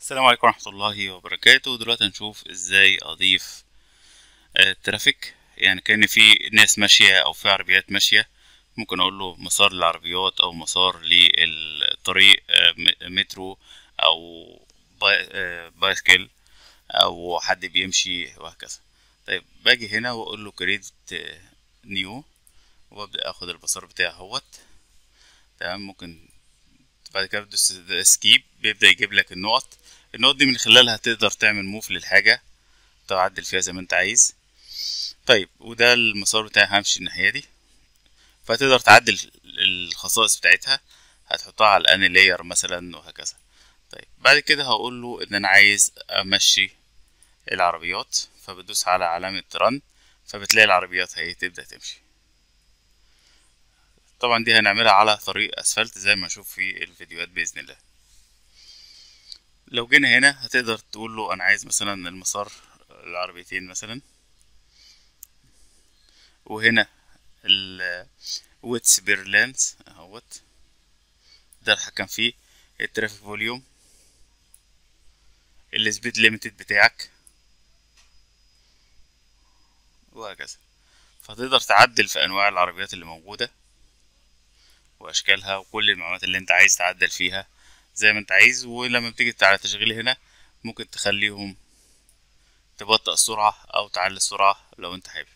السلام عليكم ورحمة الله وبركاته دلوقتي هنشوف ازاي اضيف آه، ترافيك يعني كان في ناس ماشية او في عربيات ماشية ممكن اقول له مسار للعربيات او مسار للطريق آه، م- مترو او باي- آه، بايسكل او حد بيمشي وهكذا طيب باجي هنا واقول له كريت نيو وابدا اخد المسار بتاعي اهوت تمام ممكن بعد كده بدوس سكيب بيبدأ يجيب لك النقط النقط دي من خلالها تقدر تعمل موف للحاجة تعدل فيها زي ما انت عايز طيب وده المسار بتاعي همشي الناحية دي فتقدر تعدل الخصائص بتاعتها هتحطها على الان لاير مثلا وهكذا طيب بعد كده هقول له ان انا عايز امشي العربيات فبدوس على علامة رن فبتلاقي العربيات هي تبدأ تمشي طبعا دي هنعملها على طريق اسفلت زي ما نشوف في الفيديوهات باذن الله لو جينا هنا هتقدر تقول له انا عايز مثلا المسار العربيتين مثلا وهنا ال ويتس بيرلانس اهوت ده الحكم فيه الترافيك فوليوم السبيد ليميتد بتاعك وهكذا فتقدر تعدل في انواع العربيات اللي موجوده واشكالها وكل المعلومات اللي انت عايز تعدل فيها زي ما انت عايز ولما بتيجي على تشغيل هنا ممكن تخليهم تبطئ السرعة او تعلي السرعة لو انت حابب